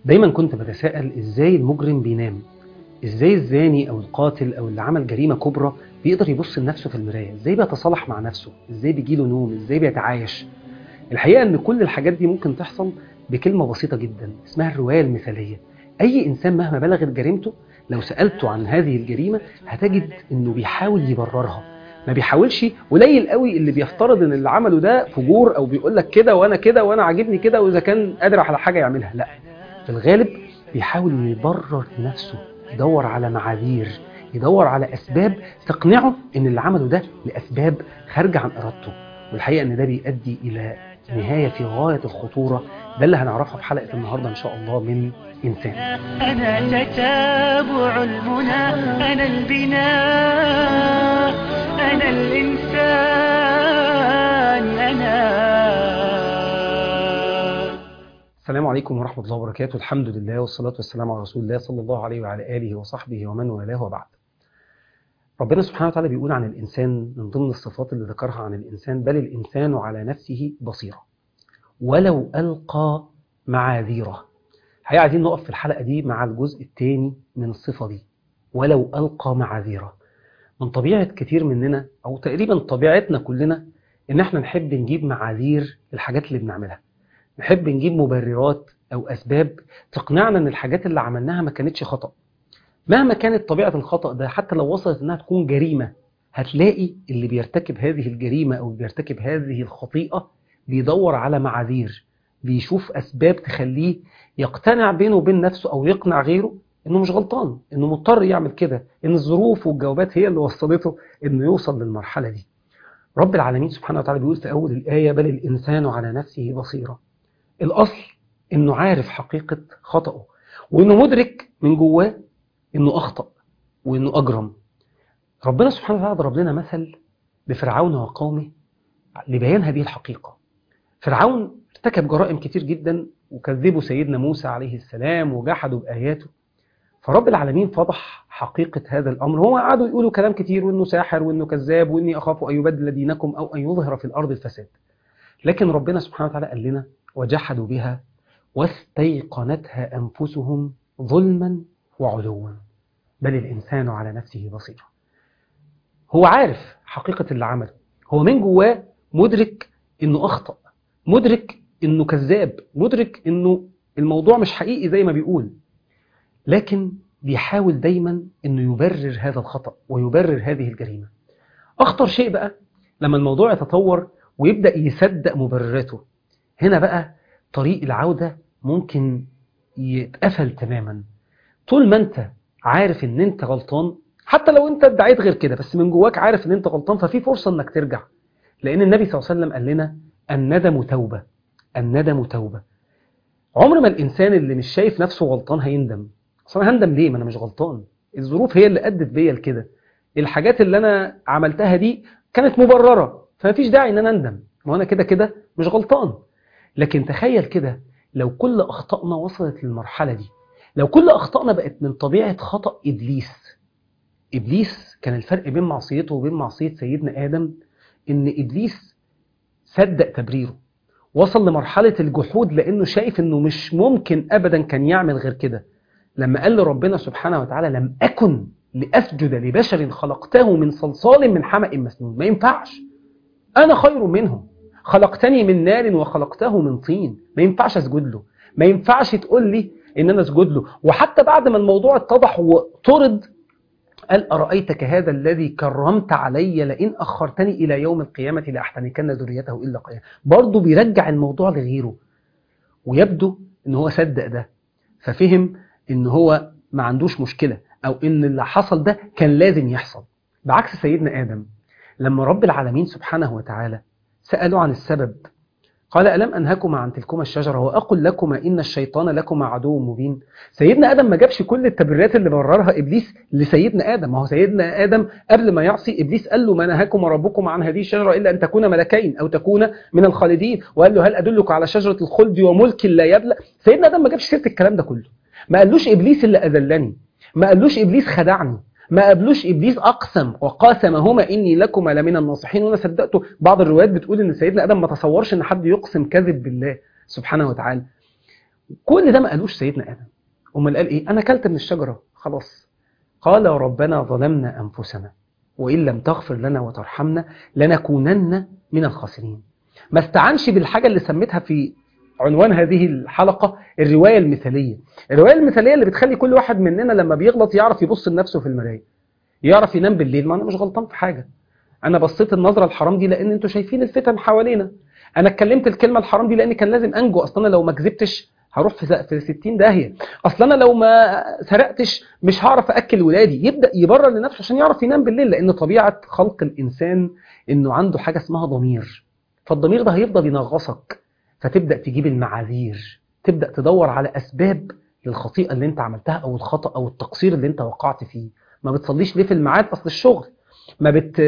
دايما كنت بتساءل ازاي المجرم بينام ازاي الزاني او القاتل او اللي عمل جريمه كبرى بيقدر يبص لنفسه في المرايه ازاي بيتصالح مع نفسه ازاي بيجيله نوم ازاي بيتعايش الحقيقه ان كل الحاجات دي ممكن تحصل بكلمه بسيطه جدا اسمها الروايه المثاليه اي انسان مهما بلغت جريمته لو سالته عن هذه الجريمه هتجد انه بيحاول يبررها ما بيحاولش قليل قوي اللي بيفترض ان اللي عمله ده فجور او بيقول لك كده وانا كده وانا عاجبني كده واذا كان قادر على حاجه يعملها لا في الغالب بيحاول يبرر نفسه يدور على معاذير يدور على اسباب تقنعه ان اللي عمله ده لاسباب خارجه عن ارادته والحقيقه ان ده بيؤدي الى نهايه في غايه الخطوره ده اللي هنعرفها في حلقه النهارده ان شاء الله من انسان أنا تتابع المنى أنا البناء أنا الإنسان أنا السلام عليكم ورحمه الله وبركاته الحمد لله والصلاه والسلام على رسول الله صلى الله عليه وعلى اله وصحبه ومن والاه وبعد ربنا سبحانه وتعالى بيقول عن الانسان من ضمن الصفات اللي ذكرها عن الانسان بل الانسان على نفسه بصيره ولو القى معاذيره الحقيقه عايزين نقف في الحلقه دي مع الجزء الثاني من الصفه دي ولو القى معاذيره من طبيعه كتير مننا او تقريبا طبيعتنا كلنا ان احنا نحب نجيب معاذير الحاجات اللي بنعملها نحب نجيب مبررات او اسباب تقنعنا ان الحاجات اللي عملناها ما كانتش خطا مهما كانت طبيعه الخطا ده حتى لو وصلت انها تكون جريمه هتلاقي اللي بيرتكب هذه الجريمه او بيرتكب هذه الخطيئه بيدور على معاذير بيشوف اسباب تخليه يقتنع بينه وبين نفسه او يقنع غيره انه مش غلطان انه مضطر يعمل كده ان الظروف والجوابات هي اللي وصلته انه يوصل للمرحله دي رب العالمين سبحانه وتعالى بيقول في اول الايه بل الانسان على نفسه بصيره الاصل انه عارف حقيقه خطأه وانه مدرك من جواه انه اخطأ وانه اجرم ربنا سبحانه وتعالى ضرب لنا مثل بفرعون وقومه لبيان هذه الحقيقه فرعون ارتكب جرائم كتير جدا وكذبوا سيدنا موسى عليه السلام وجحدوا بآياته فرب العالمين فضح حقيقة هذا الأمر هو قعدوا يقولوا كلام كتير وإنه ساحر وإنه كذاب وإني أخاف أن يبدل دينكم أو أن يظهر في الأرض الفساد لكن ربنا سبحانه وتعالى قال لنا وجحدوا بها واستيقنتها أنفسهم ظلما وعلوا بل الإنسان على نفسه بصير هو عارف حقيقة اللي عمله هو من جواه مدرك إنه أخطأ مدرك انه كذاب مدرك انه الموضوع مش حقيقي زي ما بيقول لكن بيحاول دايما انه يبرر هذا الخطأ ويبرر هذه الجريمة اخطر شيء بقى لما الموضوع يتطور ويبدأ يصدق مبرراته هنا بقى طريق العودة ممكن يتقفل تماما طول ما انت عارف ان انت غلطان حتى لو انت ادعيت غير كده بس من جواك عارف ان انت غلطان ففي فرصة انك ترجع لان النبي صلى الله عليه وسلم قال لنا الندم توبة الندم توبة عمر ما الإنسان اللي مش شايف نفسه غلطان هيندم أصلا أنا هندم ليه ما أنا مش غلطان الظروف هي اللي أدت بيا لكده الحاجات اللي أنا عملتها دي كانت مبررة فمفيش داعي إن أنا أندم ما أنا كده كده مش غلطان لكن تخيل كده لو كل أخطائنا وصلت للمرحلة دي لو كل أخطائنا بقت من طبيعة خطأ إبليس إبليس كان الفرق بين معصيته وبين معصية سيدنا آدم إن إبليس صدق تبريره وصل لمرحلة الجحود لأنه شايف أنه مش ممكن أبدا كان يعمل غير كده لما قال لربنا سبحانه وتعالى لم أكن لأسجد لبشر خلقته من صلصال من حمأ مسنون ما ينفعش أنا خير منه خلقتني من نار وخلقته من طين ما ينفعش أسجد له ما ينفعش تقول لي إن أنا أسجد له وحتى بعد ما الموضوع اتضح وطرد قال أرأيتك هذا الذي كرمت علي لئن أخرتني إلى يوم القيامة لأحتنكن ذريته إلا قليلا برضه بيرجع الموضوع لغيره ويبدو إن هو صدق ده ففهم إن هو ما عندوش مشكلة أو إن اللي حصل ده كان لازم يحصل بعكس سيدنا آدم لما رب العالمين سبحانه وتعالى سألوا عن السبب قال ألم أنهكما عن تلكما الشجرة وأقل لكما إن الشيطان لكما عدو مبين سيدنا آدم ما جابش كل التبريرات اللي بررها إبليس لسيدنا آدم ما هو سيدنا آدم قبل ما يعصي إبليس قال له ما نهاكما ربكما عن هذه الشجرة إلا أن تكون ملكين أو تكون من الخالدين وقال له هل أدلك على شجرة الخلد وملك لا يبلى سيدنا آدم ما جابش سيرة الكلام ده كله ما قالوش إبليس اللي أذلني ما قالوش إبليس خدعني ما قابلوش ابليس اقسم وقاسمهما اني لكما لمن الناصحين وانا صدقته بعض الروايات بتقول ان سيدنا ادم ما تصورش ان حد يقسم كذب بالله سبحانه وتعالى كل ده ما قالوش سيدنا ادم امال قال ايه انا اكلت من الشجره خلاص قال ربنا ظلمنا انفسنا وان لم تغفر لنا وترحمنا لنكونن من الخاسرين ما استعنش بالحاجه اللي سميتها في عنوان هذه الحلقه الروايه المثاليه الروايه المثاليه اللي بتخلي كل واحد مننا لما بيغلط يعرف يبص لنفسه في المرايه يعرف ينام بالليل ما انا مش غلطان في حاجه انا بصيت النظره الحرام دي لان انتوا شايفين الفتن حوالينا انا اتكلمت الكلمه الحرام دي لان كان لازم انجو اصلا لو ما كذبتش هروح في في 60 داهيه اصل انا لو ما سرقتش مش هعرف اكل ولادي يبدا يبرر لنفسه عشان يعرف ينام بالليل لان طبيعه خلق الانسان انه عنده حاجه اسمها ضمير فالضمير ده هيفضل ينغصك فتبدا تجيب المعاذير تبدا تدور على اسباب للخطيئه اللي انت عملتها او الخطا او التقصير اللي انت وقعت فيه ما بتصليش ليه في الميعاد اصل الشغل ما بت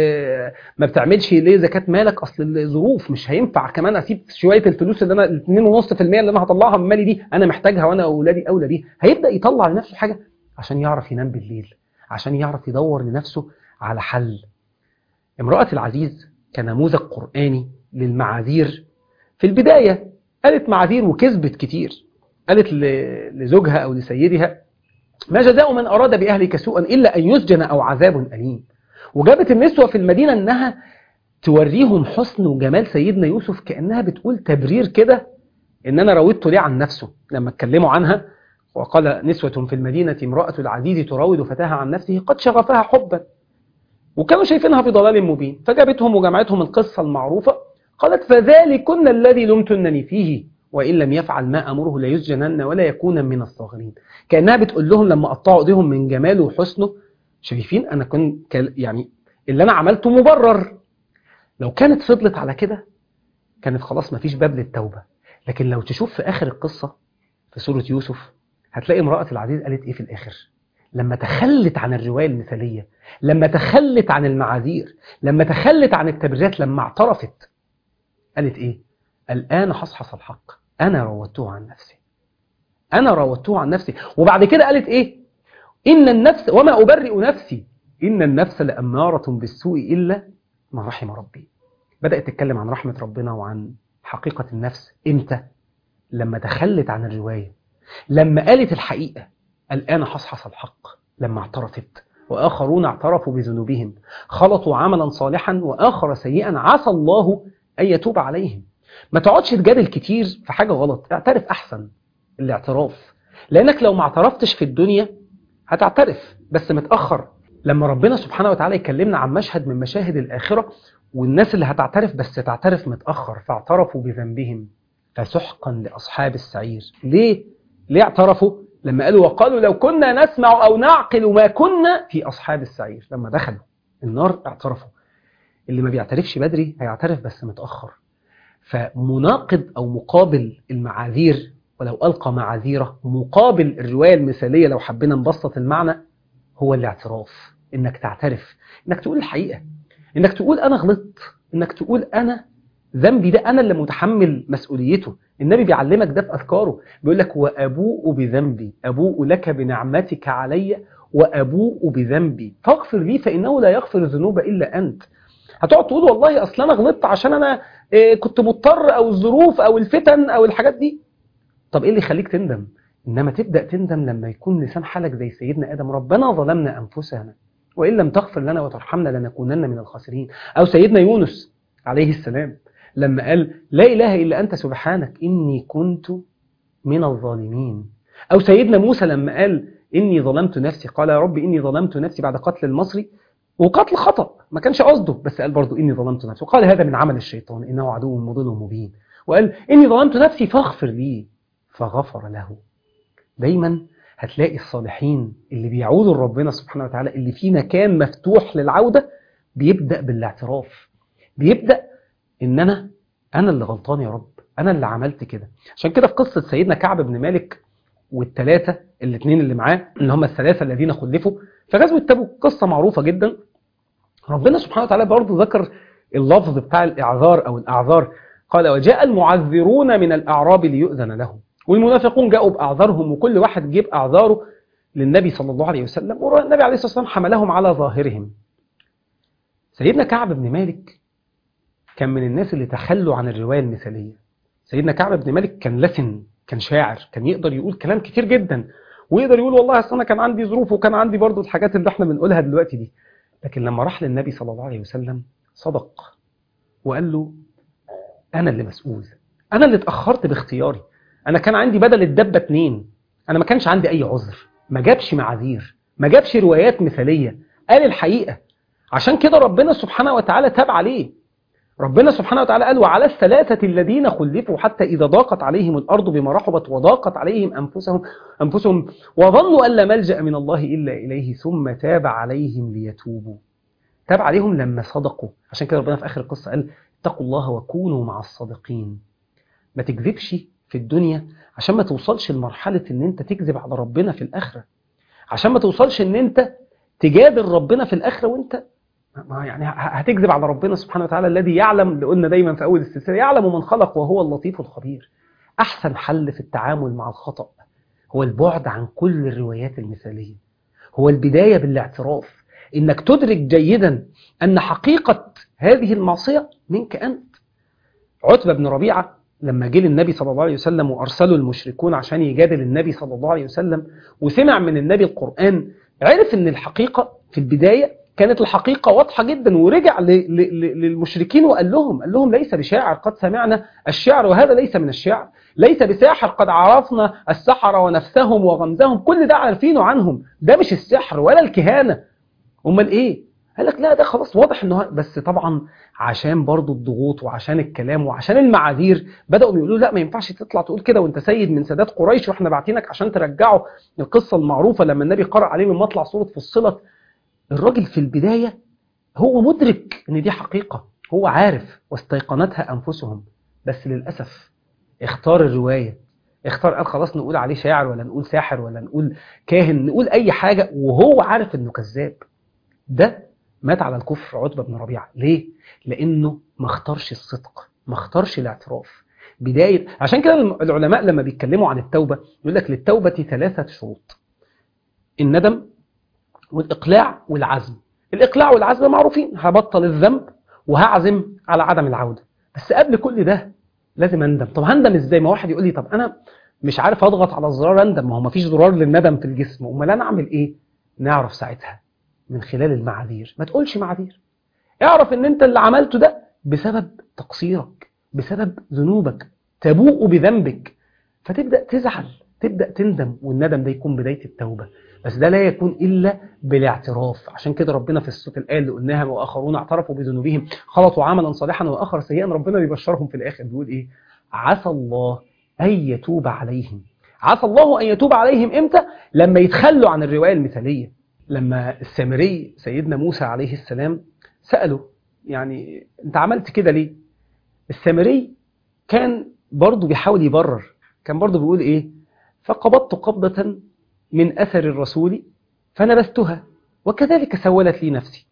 ما بتعملش ليه زكاه مالك اصل الظروف مش هينفع كمان اسيب شويه الفلوس اللي انا ال 2.5% اللي انا هطلعها من مالي دي انا محتاجها وانا اولادي اولى بيها هيبدا يطلع لنفسه حاجه عشان يعرف ينام بالليل عشان يعرف يدور لنفسه على حل امراه العزيز كنموذج قراني للمعاذير في البدايه قالت معاذير وكذبت كتير قالت لزوجها او لسيدها ما جزاء من اراد باهلك سوءا الا ان يسجن او عذاب اليم وجابت النسوة في المدينة انها توريهم حسن وجمال سيدنا يوسف كأنها بتقول تبرير كده ان انا راودته ليه عن نفسه لما اتكلموا عنها وقال نسوة في المدينة امرأة العزيز تراود فتاها عن نفسه قد شغفها حبا وكانوا شايفينها في ضلال مبين فجابتهم وجمعتهم القصة المعروفة قالت فذلكن الذي لمتنني فيه وإن لم يفعل ما أمره ليسجنن ولا يكون من الصاغرين كأنها بتقول لهم لما قطعوا ايديهم من جماله وحسنه شايفين انا كنت يعني اللي انا عملته مبرر لو كانت فضلت على كده كانت خلاص مفيش باب للتوبه لكن لو تشوف في اخر القصه في سوره يوسف هتلاقي امراه العزيز قالت ايه في الاخر لما تخلت عن الروايه المثاليه لما تخلت عن المعاذير لما تخلت عن التبريرات لما اعترفت قالت ايه الان حصحص الحق انا راودته عن نفسي انا راودته عن نفسي وبعد كده قالت ايه إن النفس وما أبرئ نفسي إن النفس لأمارة بالسوء إلا ما رحم ربي بدأت تتكلم عن رحمة ربنا وعن حقيقة النفس إمتى لما تخلت عن الرواية لما قالت الحقيقة الآن حصحص الحق لما اعترفت وآخرون اعترفوا بذنوبهم خلطوا عملا صالحا وآخر سيئا عسى الله أن يتوب عليهم ما تقعدش تجادل كتير في حاجة غلط اعترف أحسن الاعتراف لأنك لو ما اعترفتش في الدنيا هتعترف بس متأخر لما ربنا سبحانه وتعالى يكلمنا عن مشهد من مشاهد الآخرة والناس اللي هتعترف بس تعترف متأخر فاعترفوا بذنبهم فسحقا لأصحاب السعير ليه؟ ليه اعترفوا؟ لما قالوا وقالوا لو كنا نسمع أو نعقل ما كنا في أصحاب السعير لما دخلوا النار اعترفوا اللي ما بيعترفش بدري هيعترف بس متأخر فمناقض أو مقابل المعاذير ولو ألقى معاذيره مقابل الرواية المثالية لو حبينا نبسط المعنى هو الاعتراف إنك تعترف إنك تقول الحقيقة إنك تقول أنا غلطت إنك تقول أنا ذنبي ده أنا اللي متحمل مسؤوليته النبي بيعلمك ده في أذكاره بيقول لك وأبوء بذنبي أبوء لك بنعمتك علي وأبوء بذنبي فاغفر لي فإنه لا يغفر الذنوب إلا أنت هتقعد تقول والله أصل أنا غلطت عشان أنا كنت مضطر أو الظروف أو الفتن أو الحاجات دي طب ايه اللي يخليك تندم انما تبدا تندم لما يكون لسان حالك زي سيدنا ادم ربنا ظلمنا انفسنا وان لم تغفر لنا وترحمنا لنكونن من الخاسرين او سيدنا يونس عليه السلام لما قال لا اله الا انت سبحانك اني كنت من الظالمين او سيدنا موسى لما قال اني ظلمت نفسي قال يا رب اني ظلمت نفسي بعد قتل المصري وقتل خطا ما كانش قصده بس قال برضه اني ظلمت نفسي وقال هذا من عمل الشيطان انه عدو مضل مبين وقال اني ظلمت نفسي فاغفر لي فغفر له دايما هتلاقي الصالحين اللي بيعودوا لربنا سبحانه وتعالى اللي في مكان مفتوح للعودة بيبدأ بالاعتراف بيبدأ ان انا انا اللي غلطان يا رب انا اللي عملت كده عشان كده في قصة سيدنا كعب بن مالك والثلاثة الاثنين اللي معاه اللي هم الثلاثة الذين خلفوا في غزوة تبوك قصة معروفة جدا ربنا سبحانه وتعالى برضه ذكر اللفظ بتاع الإعذار أو الأعذار قال وجاء المعذرون من الأعراب ليؤذن لهم والمنافقون جاءوا بأعذارهم وكل واحد جيب أعذاره للنبي صلى الله عليه وسلم والنبي عليه الصلاة والسلام حملهم على ظاهرهم سيدنا كعب بن مالك كان من الناس اللي تخلوا عن الرواية المثالية سيدنا كعب بن مالك كان لسن كان شاعر كان يقدر يقول كلام كتير جدا ويقدر يقول والله اصل انا كان عندي ظروف وكان عندي برضو الحاجات اللي احنا بنقولها دلوقتي دي لكن لما راح للنبي صلى الله عليه وسلم صدق وقال له انا اللي مسؤول انا اللي اتاخرت باختياري انا كان عندي بدل الدبه اتنين انا ما كانش عندي اي عذر ما جابش معاذير ما جابش روايات مثاليه قال الحقيقه عشان كده ربنا سبحانه وتعالى تاب عليه ربنا سبحانه وتعالى قال وعلى الثلاثة الذين خلفوا حتى إذا ضاقت عليهم الأرض بما رحبت وضاقت عليهم أنفسهم أنفسهم وظنوا أن لا ملجأ من الله إلا إليه ثم تاب عليهم ليتوبوا تاب عليهم لما صدقوا عشان كده ربنا في آخر القصة قال اتقوا الله وكونوا مع الصادقين ما تكذبش في الدنيا عشان ما توصلش لمرحلة ان انت تكذب على ربنا في الآخرة عشان ما توصلش ان انت تجادل ربنا في الآخرة وانت ما يعني هتكذب على ربنا سبحانه وتعالى الذي يعلم اللي قلنا دايما في أول السلسلة يعلم من خلق وهو اللطيف الخبير أحسن حل في التعامل مع الخطأ هو البعد عن كل الروايات المثالية هو البداية بالاعتراف إنك تدرك جيدا أن حقيقة هذه المعصية منك أنت عتبة بن ربيعة لما جه للنبي صلى الله عليه وسلم وأرسله المشركون عشان يجادل النبي صلى الله عليه وسلم وسمع من النبي القرآن عرف أن الحقيقة في البداية كانت الحقيقة واضحة جدا ورجع ل- ل- ل- للمشركين وقال لهم قال لهم ليس بشاعر قد سمعنا الشعر وهذا ليس من الشعر ليس بساحر قد عرفنا السحرة ونفسهم وغمزهم كل ده عارفينه عنهم ده مش السحر ولا الكهانة امال ايه قال لك لا ده خلاص واضح انه بس طبعا عشان برضو الضغوط وعشان الكلام وعشان المعاذير بداوا يقولوا لا ما ينفعش تطلع تقول كده وانت سيد من سادات قريش واحنا باعتينك عشان ترجعوا القصه المعروفه لما النبي قرأ عليه من مطلع سوره فصلت الراجل في البدايه هو مدرك ان دي حقيقه هو عارف واستيقنتها انفسهم بس للاسف اختار الروايه اختار قال خلاص نقول عليه شاعر ولا نقول ساحر ولا نقول كاهن نقول اي حاجه وهو عارف انه كذاب ده مات على الكفر عتبة بن ربيعة ليه؟ لأنه ما اختارش الصدق ما اختارش الاعتراف بداية عشان كده العلماء لما بيتكلموا عن التوبة يقول لك للتوبة ثلاثة شروط الندم والإقلاع والعزم الإقلاع والعزم معروفين هبطل الذنب وهعزم على عدم العودة بس قبل كل ده لازم اندم طب هندم ازاي ما واحد يقول لي طب انا مش عارف اضغط على الزرار اندم ما هو ما فيش زرار للندم في الجسم امال انا اعمل ايه نعرف ساعتها من خلال المعاذير ما تقولش معاذير اعرف ان انت اللي عملته ده بسبب تقصيرك بسبب ذنوبك تبوء بذنبك فتبدأ تزعل تبدأ تندم والندم ده يكون بداية التوبة بس ده لا يكون إلا بالاعتراف عشان كده ربنا في الصوت الآية اللي قلناها وآخرون اعترفوا بذنوبهم خلطوا عملا صالحا وآخر سيئا ربنا بيبشرهم في الآخر بيقول إيه عسى الله أن يتوب عليهم عسى الله أن يتوب عليهم إمتى لما يتخلوا عن الرواية المثالية لما السامري سيدنا موسى عليه السلام سأله يعني انت عملت كده ليه السامري كان برضه بيحاول يبرر كان برضه بيقول ايه فقبضت قبضة من أثر الرسول فنبذتها وكذلك سولت لي نفسي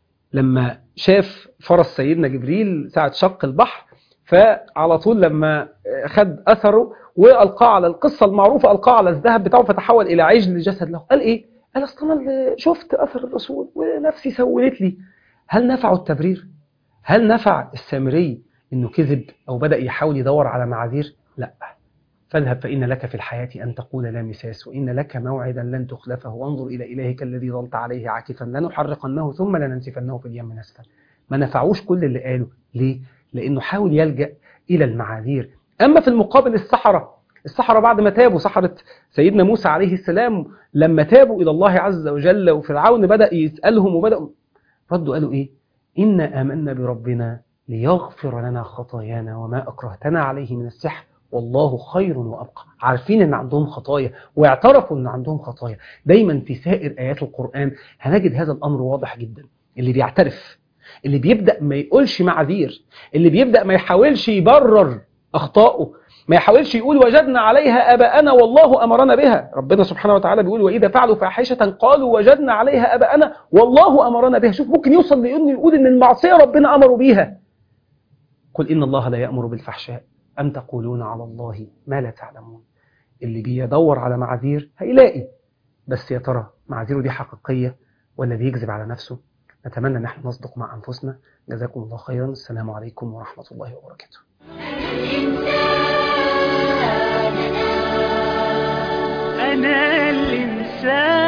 لما شاف فرس سيدنا جبريل ساعة شق البحر فعلى طول لما خد أثره وألقاه على القصة المعروفة ألقاه على الذهب بتاعه فتحول إلى عجل جسد له قال إيه قال اصل انا اللي شفت اثر الرسول ونفسي سولت لي هل نفعه التبرير هل نفع السامري انه كذب او بدا يحاول يدور على معاذير لا فاذهب فان لك في الحياه ان تقول لا مساس وان لك موعدا لن تخلفه وانظر الى الهك الذي ظلت عليه عاكفا لنحرقنه ثم لننسفنه في اليم نسفا ما نفعوش كل اللي قاله ليه لانه حاول يلجا الى المعاذير اما في المقابل السحره السحرة بعد ما تابوا سحرة سيدنا موسى عليه السلام لما تابوا إلى الله عز وجل وفرعون بدأ يسألهم وبدأوا ردوا قالوا إيه إنا آمنا بربنا ليغفر لنا خطايانا وما أكرهتنا عليه من السحر والله خير وأبقى عارفين أن عندهم خطايا واعترفوا أن عندهم خطايا دايما في سائر آيات القرآن هنجد هذا الأمر واضح جدا اللي بيعترف اللي بيبدأ ما يقولش معذير اللي بيبدأ ما يحاولش يبرر أخطائه ما يحاولش يقول وجدنا عليها اباءنا والله امرنا بها ربنا سبحانه وتعالى بيقول واذا فعلوا فاحشه قالوا وجدنا عليها اباءنا والله امرنا بها شوف ممكن يوصل لانه يقول ان المعصيه ربنا امره بيها قل ان الله لا يامر بالفحشاء ام تقولون على الله ما لا تعلمون اللي بيدور على معاذير هيلاقي بس يا ترى معاذيره دي حقيقيه ولا بيكذب على نفسه نتمنى ان احنا نصدق مع انفسنا جزاكم الله خيرا السلام عليكم ورحمه الله وبركاته الإنسان أنا الإنسان